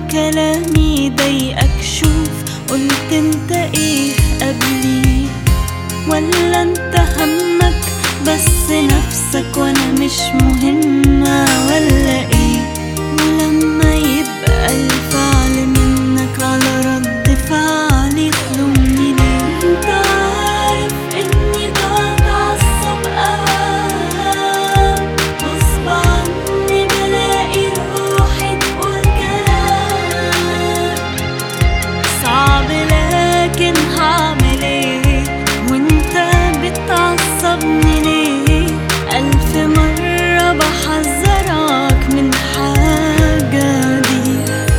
كلامي ضايقك شوف قلت انت ايه قبلي ولا انت همك بس نفسك وانا مش مهمة ولا ايه ولما يبقى الفعل منك على رد فعلي تلومني ليه انت عارف اني بتعصب اوقات غصب عني بلاقي روحي تقول كلام صعب لكن هعمل ايه وانت بتعصبني ليه الف مرة بحذرك من حاجة دي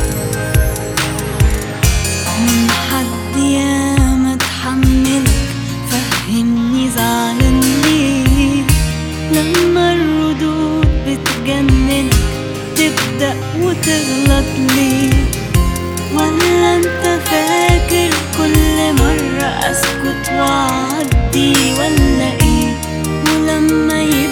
من حد ياما اتحملك فهمني زعلان ليه لما الردود بتجننك تبدأ وتغلط ليه ولا انت فاكر كل مرة اسكت واعدي ولا ايه ولما يبقى